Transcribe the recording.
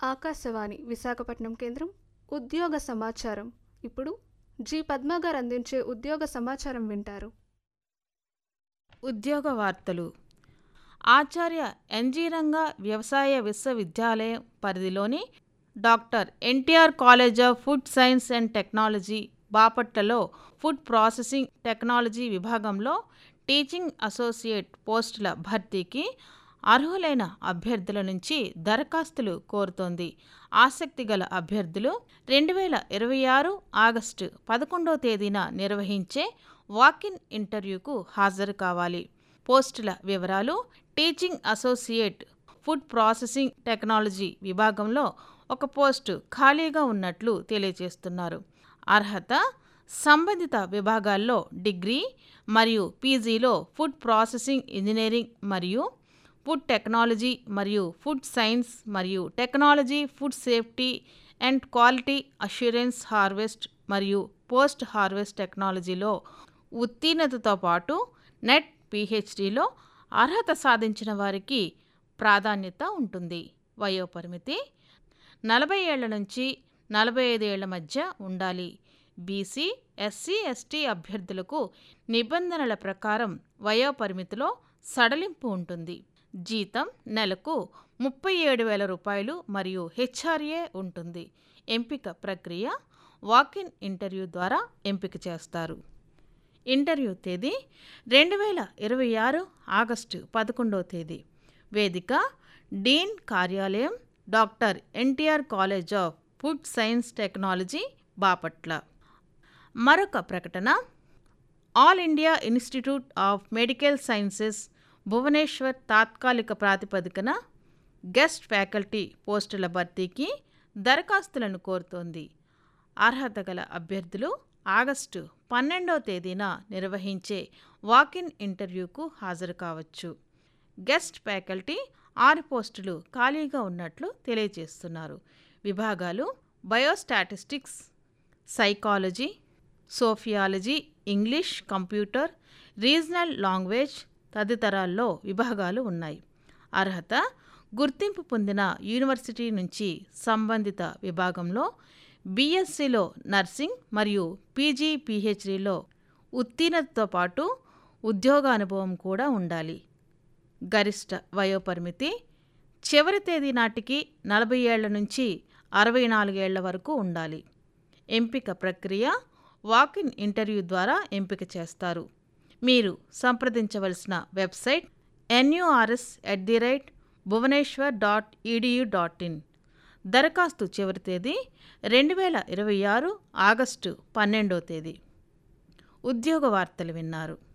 ఆకాశవాణి విశాఖపట్నం కేంద్రం ఉద్యోగ సమాచారం ఇప్పుడు జి పద్మ గారు అందించే ఉద్యోగ సమాచారం వింటారు ఉద్యోగ వార్తలు ఆచార్య ఎన్జీ రంగా వ్యవసాయ విశ్వవిద్యాలయం పరిధిలోని doctor NTR college of food science and technology బాపట్లలో ఫుడ్ ప్రాసెసింగ్ టెక్నాలజీ విభాగంలో టీచింగ్ అసోసియేట్ పోస్టుల భర్తీకి అర్హులైన అభ్యర్థుల నుంచి దరఖాస్తులు కోరుతోంది ఆసక్తి గల అభ్యర్థులు రెండు వేల ఇరవై ఆరు ఆగస్టు పదకొండవ తేదీన నిర్వహించే వాకిన్ ఇంటర్వ్యూకు హాజరు కావాలి పోస్టుల వివరాలు teaching associate food processing technology విభాగంలో ఒక పోస్టు ఖాళీగా ఉన్నట్లు తెలియజేస్తున్నారు అర్హత సంబంధిత విభాగాల్లో డిగ్రీ మరియు పీజీలో ఫుడ్ ప్రాసెసింగ్ ఇంజనీరింగ్ మరియు ఫుడ్ టెక్నాలజీ మరియు ఫుడ్ సైన్స్ మరియు technology food safety and quality assurance harvest మరియు పోస్ట్ హార్వెస్ట్ టెక్నాలజీలో ఉత్తీర్ణతతో పాటు నెట్ పిహెచ్డిలో అర్హత సాధించిన వారికి ప్రాధాన్యత ఉంటుంది వయోపరిమితి నలభై ఏళ్ల నుంచి నలభై ఐదు ఏళ్ల మధ్య ఉండాలి బీసీ ఎస్సీ ఎస్టీ అభ్యర్థులకు నిబంధనల ప్రకారం వయోపరిమితిలో సడలింపు ఉంటుంది జీతం నెలకు ముప్పై ఏడు వేల రూపాయలు మరియు హెచ్ఆర్ఏ ఉంటుంది ఎంపిక ప్రక్రియ వాకిన్ ఇంటర్వ్యూ ద్వారా ఎంపిక చేస్తారు ఇంటర్వ్యూ తేదీ రెండు వేల ఇరవై ఆరు ఆగస్టు పదకొండవ తేదీ వేదిక డీన్ కార్యాలయం doctor NTR college of food science technology Bapatla మరొక ప్రకటన all India institute of medical sciences Bhubaneswar తాత్కాలిక ప్రాతిపదికన గెస్ట్ ఫ్యాకల్టీ పోస్టుల భర్తీకి దరఖాస్తులను కోరుతోంది అర్హత గల అభ్యర్థులు ఆగస్టు పన్నెండవ తేదీన నిర్వహించే వాకిన్ ఇంటర్వ్యూకు హాజరు కావచ్చు గెస్ట్ ఫ్యాకల్టీ ఆరు పోస్టులు ఖాళీగా ఉన్నట్లు తెలియజేస్తున్నారు విభాగాలు biostatistics psychology sociology English computer regional language తదితరాల్లో విభాగాలు ఉన్నాయి అర్హత గుర్తింపు పొందిన యూనివర్సిటీ నుంచి సంబంధిత విభాగంలో బీఎస్సీలో నర్సింగ్ మరియు పీజీ పీహెచ్డీలో ఉత్తీర్ణతతో పాటు ఉద్యోగ అనుభవం కూడా ఉండాలి గరిష్ట వయోపరిమితి చివరి తేదీ నాటికి నలభై ఏళ్ల నుంచి అరవై నాలుగేళ్ల వరకు ఉండాలి ఎంపిక ప్రక్రియ వాకిన్ ఇంటర్వ్యూ ద్వారా ఎంపిక చేస్తారు మీరు సంప్రదించవలసిన website NURS at the rate Bhubaneswar dot EDU dot in దరఖాస్తు చివరి తేదీ రెండు వేల ఇరవై ఆరు ఆగస్టు పన్నెండో తేదీ ఉద్యోగ వార్తలు విన్నారు